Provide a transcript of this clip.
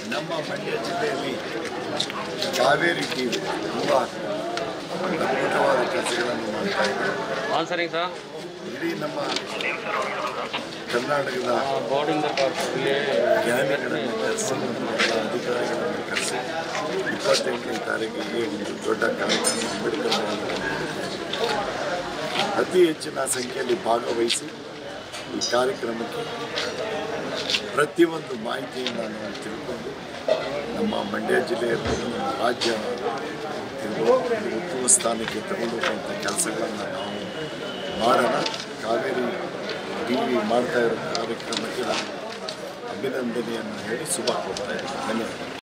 ನಮ್ಮ ಮಂಡ್ಯ ಜಿಲ್ಲೆಯಲ್ಲಿ ಕಾವೇರಿ ಟಿವಿ ತುಂಬ ಅದ್ಭುತವಾದ ಕೆಲಸಗಳನ್ನು ಮಾಡ್ತಾ ಇದೆ ಆನ್ಸರಿಂಗ್ ಸರ್ ಇಡೀ ನಮ್ಮ ಕರ್ನಾಟಕದ ಬೋರ್ಡಿಂಗ್ ಇಲ್ಲಿ ಜ್ಞಾನಿಗಳನ್ನು ಕರೆಸಿ ನಮ್ಮ ಎಲ್ಲ ಅಧಿಕಾರಿಗಳನ್ನು ಕರೆಸಿ ಇಪ್ಪತ್ತೆಂಟನೇ ತಾರೀಕಿಗೆ ಒಂದು ದೊಡ್ಡ ಕಾರ್ಯಕ್ರಮ ಅಂಬೇಡ್ಕರ್ ಭವನದಲ್ಲಿ ಅತಿ ಹೆಚ್ಚಿನ ಸಂಖ್ಯೆಯಲ್ಲಿ ಭಾಗವಹಿಸಿ ಈ ಕಾರ್ಯಕ್ರಮಕ್ಕೆ ಪ್ರತಿಯೊಂದು ಮಾಹಿತಿಯನ್ನು ನಾವು ತಿಳ್ಕೊಂಡು ನಮ್ಮ ಮಂಡ್ಯ ಜಿಲ್ಲೆ ಇರ್ಬೋದು ನಮ್ಮ ರಾಜ್ಯ ಇರ್ಬೋದು ಒಂದು ಉತ್ತಮ ಸ್ಥಾನಕ್ಕೆ ತಗೊಂಡು ಹೋಗುವಂಥ ಕೆಲಸಗಳನ್ನು ನಾವು ಮಾಡೋಣ ಕಾವೇರಿ ಟಿ ವಿ ಮಾಡ್ತಾ ಇರೋ ಕಾರ್ಯಕ್ರಮಕ್ಕೆ ನಾನು ಅಭಿನಂದನೆಯನ್ನು ಹೇಳಿ ಶುಭ ಕೊಡ್ತಾ ಇದ್ದೀನಿ ಧನ್ಯವಾದ